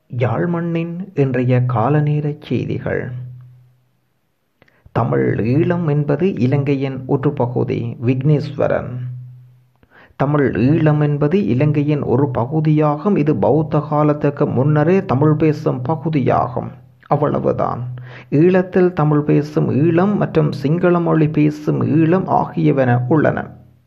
யாழ் மண்ணின் இன்றைய காலநேரச் செய்திகள் தமிழ் ஈழம் என்பது இலங்கையின் ஒரு பகுதி விக்னேஸ்வரன் தமிழ் ஈழம் என்பது இலங்கையின் ஒரு பகுதியாகும் இது பௌத்த காலத்துக்கு முன்னரே தமிழ் பேசும் பகுதியாகும் அவ்வளவுதான் ஈழத்தில் தமிழ் பேசும் ஈழம் மற்றும் சிங்கள மொழி பேசும் ஈழம் ஆகியவன உள்ளன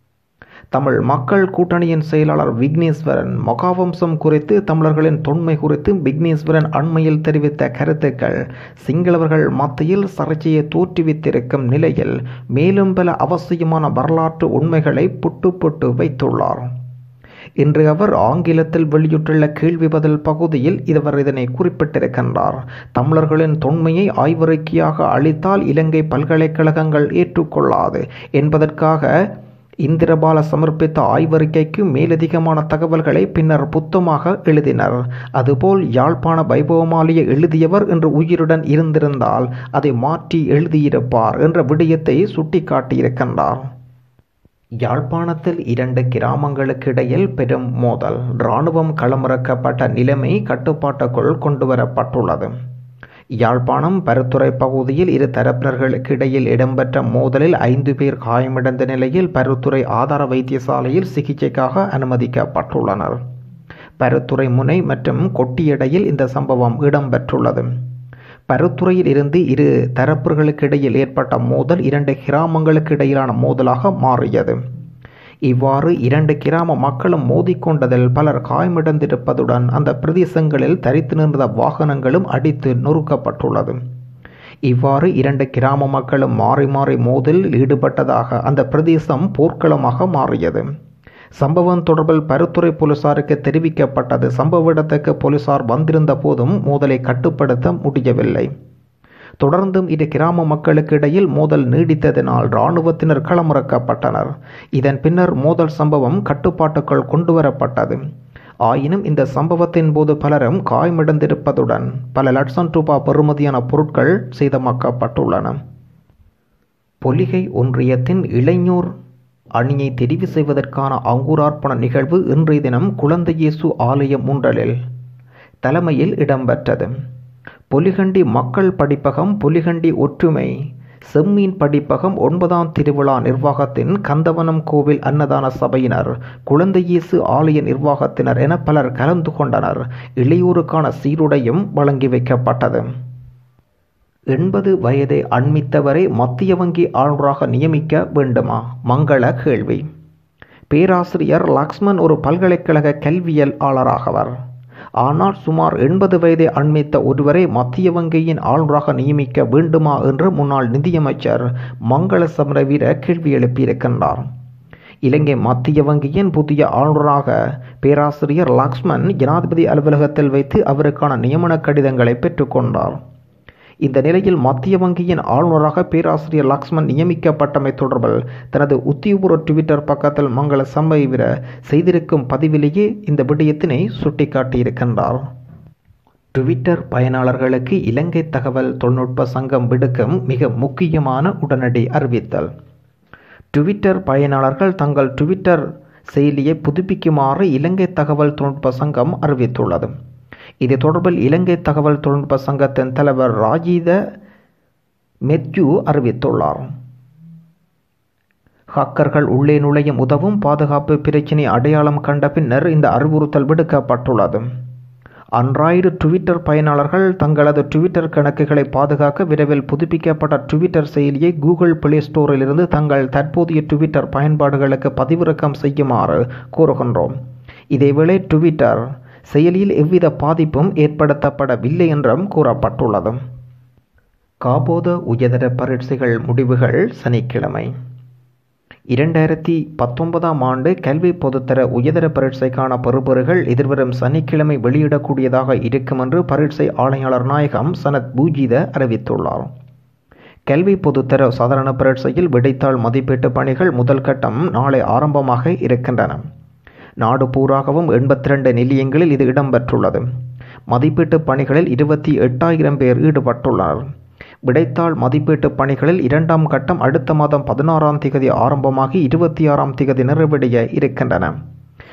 தமிழ் மக்கள் கூட்டணியின் செயலாளர் விக்னேஸ்வரன் மகாவம்சம் குறித்து தமிழர்களின் தொன்மை குறித்து விக்னேஸ்வரன் அண்மையில் தெரிவித்த கருத்துக்கள் சிங்களவர்கள் மத்தியில் சர்ச்சையை தோற்றுவித்திருக்கும் நிலையில் மேலும் பல அவசியமான வரலாற்று உண்மைகளை புட்டு புட்டு வைத்துள்ளார் இன்று அவர் ஆங்கிலத்தில் வெளியிட்டுள்ள கேள்வி பதில் பகுதியில் இவர் இதனை குறிப்பிட்டிருக்கின்றார் தமிழர்களின் தொன்மையை ஆய்வறிக்கையாக அளித்தால் இலங்கை பல்கலைக்கழகங்கள் ஏற்றுக்கொள்ளாது என்பதற்காக இந்திரபால சமர்ப்பித்த ஆய்வறிக்கைக்கு மேலதிகமான தகவல்களை பின்னர் புத்தமாக எழுதினர் அதுபோல் யாழ்ப்பாண வைபவமாலிய எழுதியவர் என்று உயிருடன் இருந்திருந்தால் அதை மாற்றி எழுதியிருப்பார் என்ற விடயத்தை சுட்டிக்காட்டியிருக்கின்றார் யாழ்ப்பாணத்தில் இரண்டு கிராமங்களுக்கு இடையில் பெரும் மோதல் இராணுவம் களமிறக்கப்பட்ட நிலைமை கட்டுப்பாட்டுக்குள் கொண்டுவரப்பட்டுள்ளது யாழ்ப்பாணம் பருத்துறை பகுதியில் இரு தரப்பினர்களுக்கு இடையில் இடம்பெற்ற மோதலில் ஐந்து பேர் காயமடைந்த நிலையில் பருத்துறை ஆதார வைத்தியசாலையில் சிகிச்சைக்காக அனுமதிக்கப்பட்டுள்ளனர் பருத்துறை முனை மற்றும் கொட்டியடையில் இந்த சம்பவம் இடம்பெற்றுள்ளது பருத்துறையில் இருந்து இரு தரப்புகளுக்கு இடையில் ஏற்பட்ட மோதல் இரண்டு கிராமங்களுக்கு இடையிலான மோதலாக மாறியது இவ்வாறு இரண்டு கிராம மக்களும் மோதிக்கொண்டதில் பலர் காயமடைந்திருப்பதுடன் அந்த பிரதேசங்களில் தரித்து நின்ற வாகனங்களும் அடித்து நொறுக்கப்பட்டுள்ளது இவ்வாறு இரண்டு கிராம மக்களும் மாறி மாறி மோதலில் ஈடுபட்டதாக அந்த பிரதேசம் போர்க்களமாக மாறியது சம்பவம் தொடர்பில் பருத்துறை போலீசாருக்கு தெரிவிக்கப்பட்டது சம்பவ இடத்துக்கு போலீசார் வந்திருந்த போதும் மோதலை கட்டுப்படுத்த முடியவில்லை தொடர்ந்தும் இரு கிராம மக்களுக்கு இடையில் மோதல் நீடித்ததினால் இராணுவத்தினர் களமிறக்கப்பட்டனர் இதன் பின்னர் மோதல் சம்பவம் கட்டுப்பாட்டுக்குள் கொண்டுவரப்பட்டது ஆயினும் இந்த சம்பவத்தின் போது பலரும் காயமடைந்திருப்பதுடன் பல லட்சம் ரூபாய் பெறுமதியான பொருட்கள் சேதமாக்கப்பட்டுள்ளன பொலிகை ஒன்றியத்தின் இளைஞர் அணியை தெரிவு செய்வதற்கான அங்குரார்ப்பண நிகழ்வு இன்றைய தினம் குழந்தை இயேசு ஆலயம் முன்றலில் தலைமையில் இடம்பெற்றது பொலிகண்டி மக்கள் படிப்பகம் பொலிகண்டி ஒற்றுமை செம்மீன் படிப்பகம் ஒன்பதாம் திருவிழா நிர்வாகத்தின் கந்தவனம் கோவில் அன்னதான சபையினர் குழந்தை இயேசு ஆலய நிர்வாகத்தினர் என பலர் கலந்து கொண்டனர் இளையோருக்கான சீருடையும் வழங்கி வைக்கப்பட்டது எண்பது வயதை அண்மித்தவரை மத்திய வங்கி ஆளுநராக நியமிக்க வேண்டுமா மங்கள கேள்வி பேராசிரியர் லக்ஷ்மன் ஒரு பல்கலைக்கழக கல்வியல் ஆளராகவர் ஆனால் சுமார் எண்பது வயதை அண்மித்த ஒருவரை மத்திய வங்கியின் ஆளுநராக நியமிக்க வேண்டுமா என்று முன்னாள் நிதியமைச்சர் மங்கள சமரவீர கேள்வி எழுப்பியிருக்கின்றார் இலங்கை மத்திய வங்கியின் புதிய ஆளுநராக பேராசிரியர் லக்ஷ்மன் ஜனாதிபதி அலுவலகத்தில் வைத்து அவருக்கான நியமன கடிதங்களை பெற்றுக்கொண்டார் இந்த நிலையில் மத்திய வங்கியின் ஆளுநராக பேராசிரியர் லக்ஷ்மன் நியமிக்கப்பட்டமை தொடர்பில் தனது உத்தியோகபூர்வ ட்விட்டர் பக்கத்தில் மங்கள சம்பவிர செய்திருக்கும் பதிவிலேயே இந்த விடயத்தினை சுட்டிக்காட்டியிருக்கின்றார் ட்விட்டர் பயனாளர்களுக்கு இலங்கை தகவல் தொழில்நுட்ப சங்கம் விடுக்கும் மிக முக்கியமான உடனடி அறிவித்தல் ட்விட்டர் பயனாளர்கள் தங்கள் ட்விட்டர் செயலியை புதுப்பிக்குமாறு இலங்கை தகவல் தொழில்நுட்ப சங்கம் அறிவித்துள்ளது இது தொடர்பில் இலங்கை தகவல் தொழில்நுட்ப சங்கத்தின் தலைவர் ராஜீத மெத்யூ அறிவித்துள்ளார் ஹக்கர்கள் உள்ளே நுழையும் உதவும் பாதுகாப்பு பிரச்சினை அடையாளம் கண்ட பின்னர் இந்த அறிவுறுத்தல் விடுக்கப்பட்டுள்ளது அன்றாய்டு ட்விட்டர் பயனாளர்கள் தங்களது ட்விட்டர் கணக்குகளை பாதுகாக்க விரைவில் புதுப்பிக்கப்பட்ட ட்விட்டர் செயலியை கூகுள் பிளே ஸ்டோரிலிருந்து தங்கள் தற்போதைய ட்விட்டர் பயன்பாடுகளுக்கு பதிவிறக்கம் செய்யுமாறு கூறுகின்றோம் இதேவேளை ட்விட்டர் செயலியில் எவ்வித பாதிப்பும் ஏற்படுத்தப்படவில்லை என்றும் கூறப்பட்டுள்ளது காபோத உயர்தர பரீட்சைகள் முடிவுகள் சனிக்கிழமை இரண்டாயிரத்தி பத்தொன்பதாம் ஆண்டு கல்வி பொதுத்தர உயர்தர பரீட்சைக்கான பெறுபேறுகள் எதிர்வரும் சனிக்கிழமை வெளியிடக்கூடியதாக இருக்கும் என்று பரீட்சை ஆணையாளர் நாயகம் சனத் பூஜித அறிவித்துள்ளார் கல்வி பொதுத்தர சாதாரண பரீட்சையில் விடைத்தாள் மதிப்பீட்டு பணிகள் முதல் கட்டம் நாளை ஆரம்பமாக இருக்கின்றன நாடு பூராகவும் எண்பத்தி ரெண்டு நிலையங்களில் இது இடம்பெற்றுள்ளது மதிப்பீட்டு பணிகளில் இருபத்தி எட்டாயிரம் பேர் ஈடுபட்டுள்ளனர் விடைத்தாள் மதிப்பீட்டு பணிகளில் இரண்டாம் கட்டம் அடுத்த மாதம் பதினாறாம் திகதி ஆரம்பமாகி இருபத்தி ஆறாம் திகதி நிறைவடைய இருக்கின்றன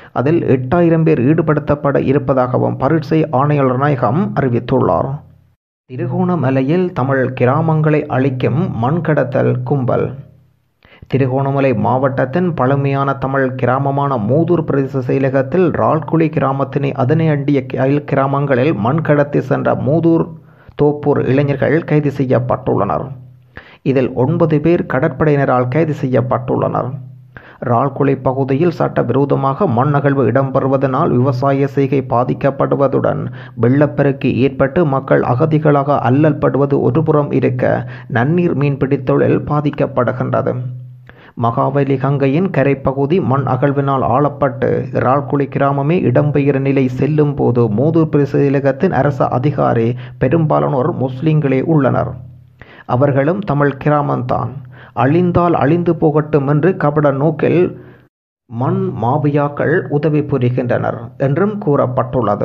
அதில் எட்டாயிரம் பேர் ஈடுபடுத்தப்பட இருப்பதாகவும் பரீட்சை ஆணையாளர் நாயகம் அறிவித்துள்ளார் திருகோணமலையில் தமிழ் கிராமங்களை அழிக்கும் மண்கடத்தல் கும்பல் திருகோணமலை மாவட்டத்தின் பழமையான தமிழ் கிராமமான மூதூர் பிரதேச செயலகத்தில் ரால்குழி கிராமத்தினை அதனை அண்டிய அயல் கிராமங்களில் மண் கடத்தி சென்ற மூதூர் தோப்பூர் இளைஞர்கள் கைது செய்யப்பட்டுள்ளனர் இதில் ஒன்பது பேர் கடற்படையினரால் கைது செய்யப்பட்டுள்ளனர் ரால்குலை பகுதியில் சட்டவிரோதமாக மண் அகழ்வு இடம்பெறுவதனால் விவசாய செய்கை பாதிக்கப்படுவதுடன் வெள்ளப்பெருக்கு ஏற்பட்டு மக்கள் அகதிகளாக அல்லல்படுவது ஒருபுறம் இருக்க நன்னீர் மீன்பிடி தொழில் பாதிக்கப்படுகின்றது மகாவலி கங்கையின் கரைப்பகுதி மண் அகழ்வினால் ஆளப்பட்டு இறால்குழி கிராமமே இடம்பெயர் நிலை செல்லும் போது மூதூர் பிரசேலகத்தின் அரச அதிகாரி பெரும்பாலானோர் முஸ்லிம்களே உள்ளனர் அவர்களும் தமிழ் கிராமம்தான் அழிந்தால் அழிந்து போகட்டும் என்று கபட நோக்கில் மண் மாபியாக்கள் உதவி புரிகின்றனர் என்றும் கூறப்பட்டுள்ளது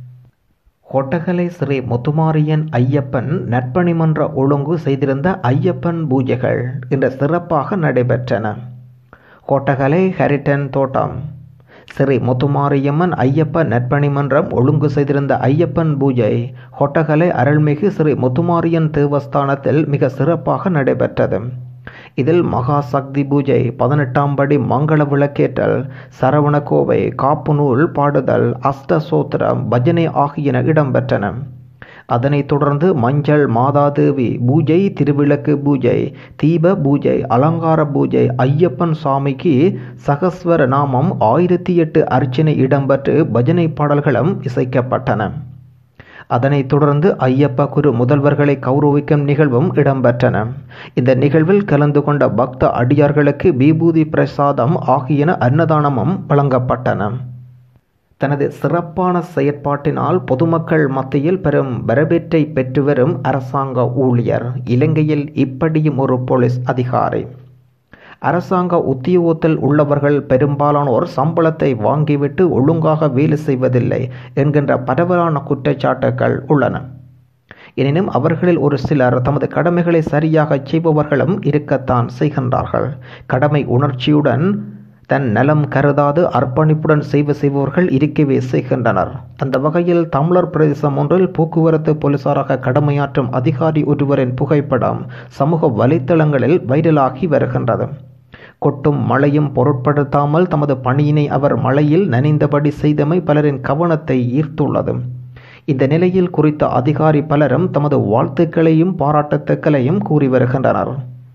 கொட்டகலை ஸ்ரீ முத்துமாரியன் ஐயப்பன் நற்பணிமன்ற ஒழுங்கு செய்திருந்த ஐயப்பன் பூஜைகள் இன்று சிறப்பாக நடைபெற்றன கொட்டகலை ஹரிட்டன் தோட்டம் ஸ்ரீ முத்துமாரியம்மன் ஐயப்ப நற்பணி மன்றம் ஒழுங்கு செய்திருந்த ஐயப்பன் பூஜை கொட்டகலை அருள்மிகு ஸ்ரீ முத்துமாரியன் தேவஸ்தானத்தில் மிக சிறப்பாக நடைபெற்றது இதில் மகா சக்தி பூஜை பதினெட்டாம் படி மங்கள விளக்கேற்றல் சரவண கோவை காப்பு நூல் பாடுதல் அஷ்டசோத்திரம் பஜனை ஆகியன இடம்பெற்றன அதனைத் தொடர்ந்து மஞ்சள் மாதாதேவி பூஜை திருவிளக்கு பூஜை தீப பூஜை அலங்கார பூஜை ஐயப்பன் சாமிக்கு சகஸ்வர நாமம் ஆயிரத்தி எட்டு அர்ச்சனை இடம்பெற்று பஜனை பாடல்களும் இசைக்கப்பட்டன அதனைத் தொடர்ந்து ஐயப்ப குரு முதல்வர்களை கௌரவிக்கும் நிகழ்வும் இடம்பெற்றன இந்த நிகழ்வில் கலந்து கொண்ட பக்த அடியார்களுக்கு விபூதி பிரசாதம் ஆகியன அன்னதானமும் வழங்கப்பட்டன தனது சிறப்பான செயற்பாட்டினால் பொதுமக்கள் மத்தியில் பெரும் வரவேற்றை பெற்று வரும் அரசாங்க ஊழியர் இலங்கையில் இப்படியும் ஒரு போலீஸ் அதிகாரி அரசாங்க உத்தியோகத்தில் உள்ளவர்கள் பெரும்பாலானோர் சம்பளத்தை வாங்கிவிட்டு ஒழுங்காக வேலை செய்வதில்லை என்கின்ற பரவலான குற்றச்சாட்டுகள் உள்ளன எனினும் அவர்களில் ஒரு சிலர் தமது கடமைகளை சரியாக செய்பவர்களும் இருக்கத்தான் செய்கின்றார்கள் கடமை உணர்ச்சியுடன் தன் நலம் கருதாது அர்ப்பணிப்புடன் செய்வு செய்பவர்கள் இருக்கவே செய்கின்றனர் அந்த வகையில் தமிழர் பிரதேசம் ஒன்றில் போக்குவரத்து போலீசாராக கடமையாற்றும் அதிகாரி ஒருவரின் புகைப்படம் சமூக வலைத்தளங்களில் வைரலாகி வருகின்றது கொட்டும் மழையும் பொருட்படுத்தாமல் தமது பணியினை அவர் மழையில் நனைந்தபடி செய்தமை பலரின் கவனத்தை ஈர்த்துள்ளது இந்த நிலையில் குறித்த அதிகாரி பலரும் தமது வாழ்த்துக்களையும் பாராட்டுத்துக்களையும் கூறி வருகின்றனர்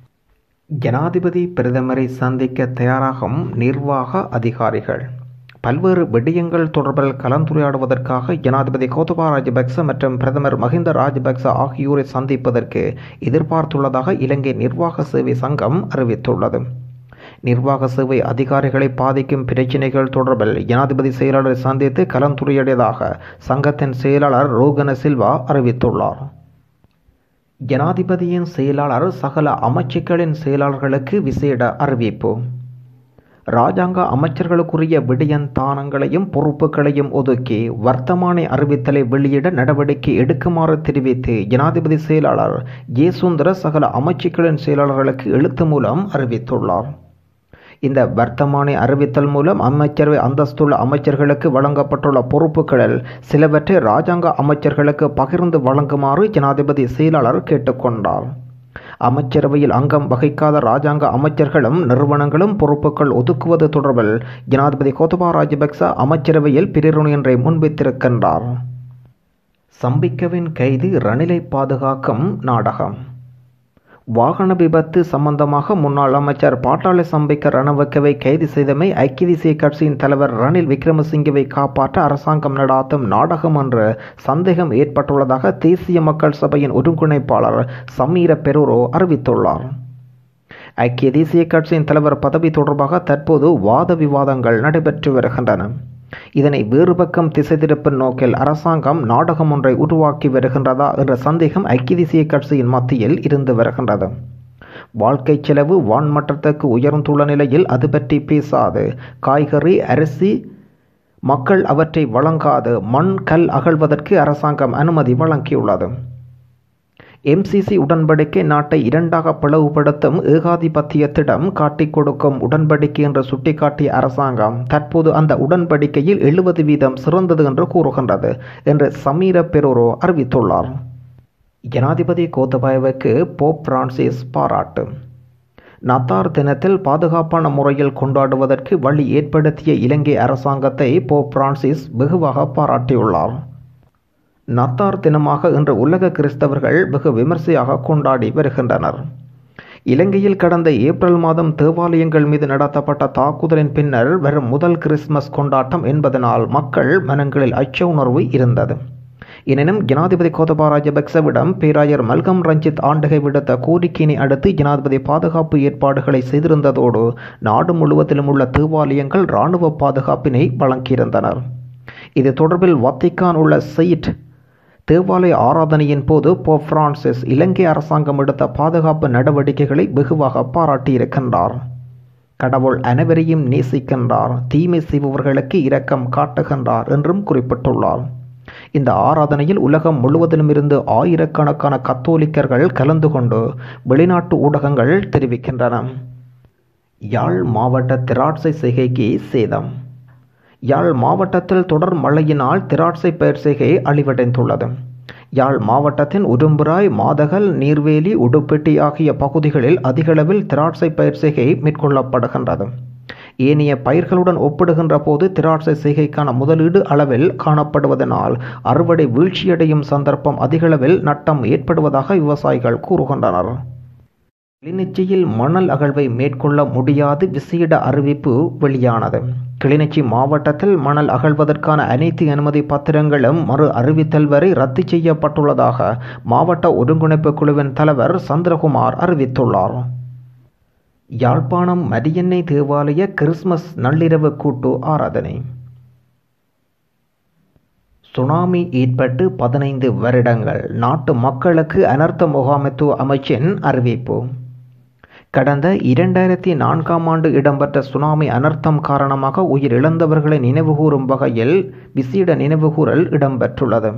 ஜனாதிபதி பிரதமரை சந்திக்க தயாராகும் நிர்வாக அதிகாரிகள் பல்வேறு விடயங்கள் தொடர்பில் கலந்துரையாடுவதற்காக ஜனாதிபதி கோத்தபா ராஜபக்ச மற்றும் பிரதமர் மஹிந்த ராஜபக்ச ஆகியோரை சந்திப்பதற்கு எதிர்பார்த்துள்ளதாக இலங்கை நிர்வாக சேவை சங்கம் அறிவித்துள்ளது நிர்வாக சேவை அதிகாரிகளை பாதிக்கும் பிரச்சினைகள் தொடர்பில் ஜனாதிபதி செயலாளரை சந்தித்து கலந்துரையாடியதாக சங்கத்தின் செயலாளர் ரோகன சில்வா அறிவித்துள்ளார் ஜனாதிபதியின் செயலாளர் சகல அமைச்சுக்களின் செயலாளர்களுக்கு விசேட அறிவிப்பு இராஜாங்க அமைச்சர்களுக்குரிய விடயந்தானங்களையும் பொறுப்புகளையும் ஒதுக்கி வர்த்தமானி அறிவித்தலை வெளியிட நடவடிக்கை எடுக்குமாறு தெரிவித்து ஜனாதிபதி செயலாளர் ஜேசுந்தர சகல அமைச்சுக்களின் செயலாளர்களுக்கு எழுத்து மூலம் அறிவித்துள்ளார் இந்த வர்த்தமானி அறிவித்தல் மூலம் அமைச்சரவை அந்தஸ்துள்ள அமைச்சர்களுக்கு வழங்கப்பட்டுள்ள பொறுப்புகளில் சிலவற்றை இராஜாங்க அமைச்சர்களுக்கு பகிர்ந்து வழங்குமாறு ஜனாதிபதி செயலாளர் கேட்டுக்கொண்டார் அமைச்சரவையில் அங்கம் வகிக்காத இராஜாங்க அமைச்சர்களும் நிறுவனங்களும் பொறுப்புகள் ஒதுக்குவது தொடர்பில் ஜனாதிபதி கோத்தபா ராஜபக்ச அமைச்சரவையில் பிரேரணையொன்றை முன்வைத்திருக்கின்றார் சம்பிக்கவின் கைது ரணிலை பாதுகாக்கும் நாடகம் வாகன விபத்து சம்பந்தமாக முன்னாள் அமைச்சர் பாட்டாளி சம்பிக்க ரணவக்கவை கைது செய்தமை ஐக்கிய தேசிய கட்சியின் தலைவர் ரணில் விக்ரமசிங்கவை காப்பாற்ற அரசாங்கம் நடாத்தும் நாடகம் என்ற சந்தேகம் ஏற்பட்டுள்ளதாக தேசிய மக்கள் சபையின் ஒருங்கிணைப்பாளர் சமீர பெரூரோ அறிவித்துள்ளார் ஐக்கிய தேசிய கட்சியின் தலைவர் பதவி தொடர்பாக தற்போது வாத விவாதங்கள் நடைபெற்று வருகின்றன இதனை வேறு பக்கம் திசை திருப்பும் நோக்கில் அரசாங்கம் நாடகம் ஒன்றை உருவாக்கி வருகின்றதா என்ற சந்தேகம் ஐக்கிய தேசிய கட்சியின் மத்தியில் இருந்து வருகின்றது வாழ்க்கை செலவு வான்மட்டத்துக்கு உயர்ந்துள்ள நிலையில் அது பற்றி பேசாது காய்கறி அரிசி மக்கள் அவற்றை வழங்காது மண் கல் அகழ்வதற்கு அரசாங்கம் அனுமதி வழங்கியுள்ளது எம்சிசி உடன்படிக்கை நாட்டை இரண்டாக பிளவுபடுத்தும் ஏகாதிபத்தியத்திடம் காட்டிக் கொடுக்கும் உடன்படிக்கை என்று சுட்டிக்காட்டிய அரசாங்கம் தற்போது அந்த உடன்படிக்கையில் எழுபது வீதம் சிறந்தது என்று கூறுகின்றது என்று சமீர பெரோரோ அறிவித்துள்ளார் ஜனாதிபதி கோத்தபாயவுக்கு போப் பிரான்சிஸ் பாராட்டு நத்தார் தினத்தில் பாதுகாப்பான முறையில் கொண்டாடுவதற்கு வழி ஏற்படுத்திய இலங்கை அரசாங்கத்தை போப் பிரான்சிஸ் வெகுவாக பாராட்டியுள்ளார் நத்தார் தினமாக இன்று உலக கிறிஸ்தவர்கள் வெகு விமர்சையாக கொண்டாடி வருகின்றனர் இலங்கையில் கடந்த ஏப்ரல் மாதம் தேவாலயங்கள் மீது நடத்தப்பட்ட தாக்குதலின் பின்னர் வரும் முதல் கிறிஸ்துமஸ் கொண்டாட்டம் என்பதனால் மக்கள் மனங்களில் அச்ச உணர்வு இருந்தது எனினும் ஜனாதிபதி கோதபா ராஜபக்சவிடம் பேராயர் மல்கம் ரஞ்சித் ஆண்டகை விடுத்த கோரிக்கையினை அடுத்து ஜனாதிபதி பாதுகாப்பு ஏற்பாடுகளை செய்திருந்ததோடு நாடு முழுவதிலும் உள்ள தேவாலயங்கள் இராணுவ பாதுகாப்பினை வழங்கியிருந்தனர் இது தொடர்பில் வத்திக்கான் உள்ள செயிட் தேவாலய ஆராதனையின் போது போப் பிரான்சிஸ் இலங்கை அரசாங்கம் எடுத்த பாதுகாப்பு நடவடிக்கைகளை வெகுவாக பாராட்டியிருக்கின்றார் கடவுள் அனைவரையும் நேசிக்கின்றார் தீமை செய்பவர்களுக்கு இரக்கம் காட்டுகின்றார் என்றும் குறிப்பிட்டுள்ளார் இந்த ஆராதனையில் உலகம் முழுவதிலும் இருந்து ஆயிரக்கணக்கான கத்தோலிக்கர்கள் கலந்து கொண்டு வெளிநாட்டு ஊடகங்கள் தெரிவிக்கின்றன யாழ் மாவட்ட திராட்சை செய்கைக்கு சேதம் யாழ் மாவட்டத்தில் தொடர் மழையினால் திராட்சை பயிர் செய்கை அழிவடைந்துள்ளது யாழ் மாவட்டத்தின் உடும்புராய் மாதகல் நீர்வேலி உடுப்பெட்டி ஆகிய பகுதிகளில் அதிகளவில் திராட்சை பயிர் செய்கை மேற்கொள்ளப்படுகின்றது ஏனைய பயிர்களுடன் ஒப்பிடுகின்ற போது திராட்சை செய்கைக்கான முதலீடு அளவில் காணப்படுவதனால் அறுவடை வீழ்ச்சியடையும் சந்தர்ப்பம் அதிகளவில் நட்டம் ஏற்படுவதாக விவசாயிகள் கூறுகின்றனர் கிளிநொச்சியில் மணல் அகழ்வை மேற்கொள்ள முடியாது விசேட அறிவிப்பு வெளியானது கிளிநொச்சி மாவட்டத்தில் மணல் அகழ்வதற்கான அனைத்து அனுமதி பத்திரங்களும் மறு அறிவித்தல் வரை ரத்து செய்யப்பட்டுள்ளதாக மாவட்ட ஒருங்கிணைப்பு குழுவின் தலைவர் சந்திரகுமார் அறிவித்துள்ளார் யாழ்ப்பாணம் மரியன்னை தேவாலய கிறிஸ்மஸ் நள்ளிரவு கூட்டு ஆராதனை சுனாமி ஏற்பட்டு பதினைந்து வருடங்கள் நாட்டு மக்களுக்கு அனர்த்த முகாமைத்துவ அமைச்சின் அறிவிப்பு கடந்த இரண்டாயிரத்தி நான்காம் ஆண்டு இடம்பெற்ற சுனாமி அனர்த்தம் காரணமாக உயிரிழந்தவர்களை நினைவுகூரும் வகையில் விசேட நினைவுகூரல் இடம்பெற்றுள்ளது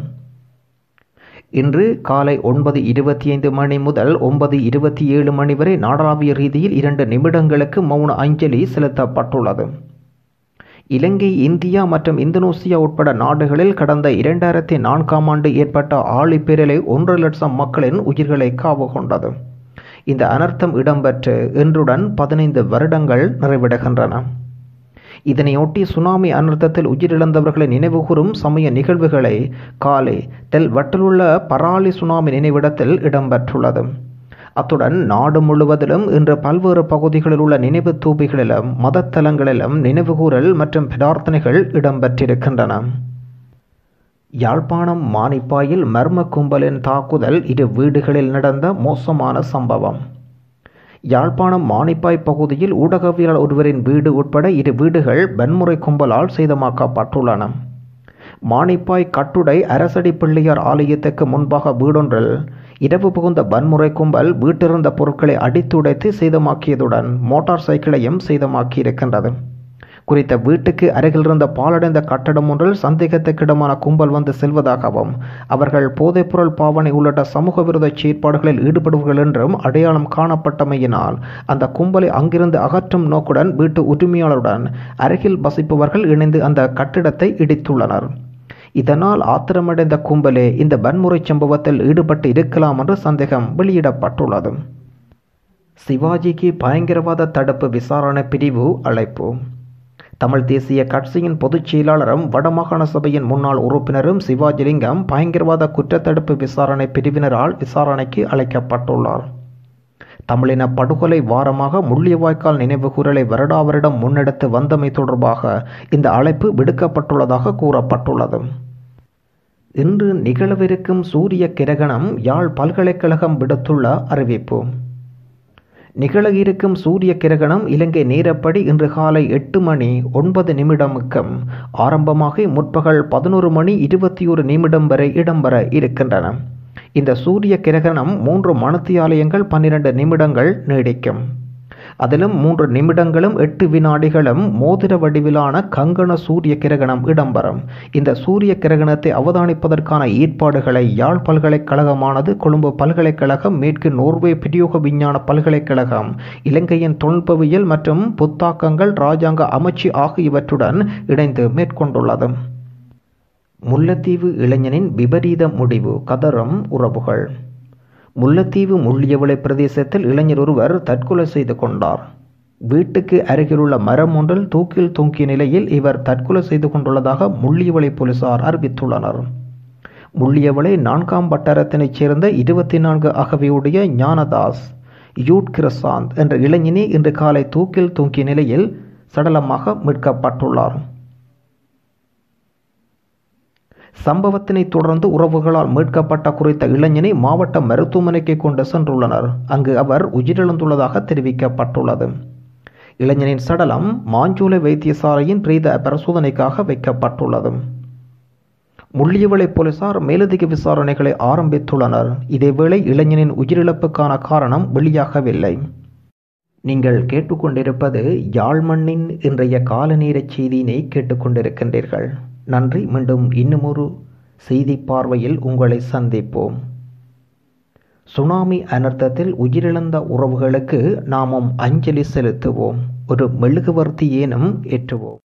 இன்று காலை ஒன்பது இருபத்தி ஐந்து மணி முதல் ஒன்பது இருபத்தி ஏழு மணி வரை நாடளாவிய ரீதியில் இரண்டு நிமிடங்களுக்கு மௌன அஞ்சலி செலுத்தப்பட்டுள்ளது இலங்கை இந்தியா மற்றும் இந்தோனேசியா உட்பட நாடுகளில் கடந்த இரண்டாயிரத்தி நான்காம் ஆண்டு ஏற்பட்ட ஆழிப்பேரலை ஒன்றரை லட்சம் மக்களின் உயிர்களை காவு கொண்டது இந்த அனர்த்தம் இடம்பெற்று இன்றுடன் பதினைந்து வருடங்கள் நிறைவடைகின்றன இதனையொட்டி சுனாமி அனர்த்தத்தில் உயிரிழந்தவர்களை நினைவுகூரும் சமய நிகழ்வுகளை காலை தெல் வட்டிலுள்ள பராலி சுனாமி நினைவிடத்தில் இடம்பெற்றுள்ளது அத்துடன் நாடு முழுவதிலும் இன்று பல்வேறு பகுதிகளில் உள்ள நினைவு தூபிகளிலும் மதத்தலங்களிலும் நினைவுகூரல் மற்றும் பிரார்த்தனைகள் இடம்பெற்றிருக்கின்றன யாழ்ப்பாணம் மானிப்பாயில் மர்ம கும்பலின் தாக்குதல் இரு வீடுகளில் நடந்த மோசமான சம்பவம் யாழ்ப்பாணம் மானிப்பாய் பகுதியில் ஊடகவியலாளர் ஒருவரின் வீடு உட்பட இரு வீடுகள் வன்முறை கும்பலால் சேதமாக்கப்பட்டுள்ளன மானிப்பாய் கட்டுடை அரசடி பிள்ளையார் ஆலயத்துக்கு முன்பாக வீடொன்றில் இரவு புகுந்த வன்முறை கும்பல் வீட்டிருந்த பொருட்களை அடித்துடைத்து சேதமாக்கியதுடன் மோட்டார் சைக்கிளையும் சேதமாக்கியிருக்கின்றது குறித்த வீட்டுக்கு அருகில் இருந்த பாலடைந்த கட்டடம் ஒன்றில் சந்தேகத்துக்கிடமான கும்பல் வந்து செல்வதாகவும் அவர்கள் போதைப்பொருள் பாவனை உள்ளிட்ட சமூக விரோத செயற்பாடுகளில் ஈடுபடுவர்கள் என்றும் அடையாளம் காணப்பட்டமையினால் அந்த கும்பலை அங்கிருந்து அகற்றும் நோக்குடன் வீட்டு உரிமையாளருடன் அருகில் வசிப்பவர்கள் இணைந்து அந்த கட்டிடத்தை இடித்துள்ளனர் இதனால் ஆத்திரமடைந்த கும்பலே இந்த வன்முறை சம்பவத்தில் ஈடுபட்டு இருக்கலாம் என்று சந்தேகம் வெளியிடப்பட்டுள்ளது சிவாஜிக்கு பயங்கரவாத தடுப்பு விசாரணை பிரிவு அழைப்பு தமிழ் தேசிய கட்சியின் பொதுச் செயலாளரும் வடமாகாண சபையின் முன்னாள் உறுப்பினரும் சிவாஜிலிங்கம் பயங்கரவாத குற்றத்தடுப்பு விசாரணை பிரிவினரால் விசாரணைக்கு அழைக்கப்பட்டுள்ளார் தமிழின படுகொலை வாரமாக முள்ளியவாய்க்கால் நினைவுகூரலை வருடா வருடம் முன்னெடுத்து வந்தமை தொடர்பாக இந்த அழைப்பு விடுக்கப்பட்டுள்ளதாக கூறப்பட்டுள்ளது இன்று நிகழவிருக்கும் சூரிய கிரகணம் யாழ் பல்கலைக்கழகம் விடுத்துள்ள அறிவிப்பு நிகழ இருக்கும் சூரிய கிரகணம் இலங்கை நேரப்படி இன்று காலை எட்டு மணி ஒன்பது நிமிடமுக்கும் ஆரம்பமாகி முற்பகல் பதினோரு மணி இருபத்தி ஒரு நிமிடம் வரை இடம்பெற இருக்கின்றன இந்த சூரிய கிரகணம் மூன்று மணத்தியாலயங்கள் பன்னிரண்டு நிமிடங்கள் நீடிக்கும் அதிலும் மூன்று நிமிடங்களும் எட்டு வினாடிகளும் மோதிர வடிவிலான கங்கண சூரிய கிரகணம் இடம்பெறும் இந்த சூரிய கிரகணத்தை அவதானிப்பதற்கான ஏற்பாடுகளை யாழ் பல்கலைக்கழகமானது கொழும்பு பல்கலைக்கழகம் மேற்கு நோர்வே பிரயோக விஞ்ஞான பல்கலைக்கழகம் இலங்கையின் தொல்பவியல் மற்றும் புத்தாக்கங்கள் இராஜாங்க அமைச்சு ஆகியவற்றுடன் இணைந்து மேற்கொண்டுள்ளது முல்லைத்தீவு இளைஞனின் விபரீத முடிவு கதறும் உறவுகள் முல்லைத்தீவு முள்ளியவளை பிரதேசத்தில் இளைஞர் ஒருவர் தற்கொலை செய்து கொண்டார் வீட்டுக்கு அருகிலுள்ள மரம் ஒன்றில் தூக்கில் தொங்கிய நிலையில் இவர் தற்கொலை செய்து கொண்டுள்ளதாக முள்ளியவளை போலீசார் அறிவித்துள்ளனர் முள்ளியவளை நான்காம் வட்டாரத்தினைச் சேர்ந்த இருபத்தி நான்கு அகவையுடைய ஞானதாஸ் யூட் கிரசாந்த் என்ற இளைஞனே இன்று காலை தூக்கில் தொங்கிய நிலையில் சடலமாக மீட்கப்பட்டுள்ளார் சம்பவத்தினை தொடர்ந்து உறவுகளால் மீட்கப்பட்ட குறித்த இளைஞனை மாவட்ட மருத்துவமனைக்கு கொண்டு சென்றுள்ளனர் அங்கு அவர் உயிரிழந்துள்ளதாக தெரிவிக்கப்பட்டுள்ளது இளைஞனின் சடலம் மாஞ்சோலை வைத்தியசாலையின் பிரேத பரிசோதனைக்காக வைக்கப்பட்டுள்ளது முள்ளியவளை போலீசார் மேலதிக விசாரணைகளை ஆரம்பித்துள்ளனர் இதேவேளை இளைஞனின் உயிரிழப்புக்கான காரணம் வெளியாகவில்லை நீங்கள் கேட்டுக்கொண்டிருப்பது யாழ்மண்ணின் இன்றைய காலநேர செய்தியினை கேட்டுக்கொண்டிருக்கின்றீர்கள் நன்றி மீண்டும் இன்னுமொரு செய்தி பார்வையில் உங்களை சந்திப்போம் சுனாமி அனர்த்தத்தில் உயிரிழந்த உறவுகளுக்கு நாமும் அஞ்சலி செலுத்துவோம் ஒரு மெழுகுவர்த்தி ஏனும் ஏற்றுவோம்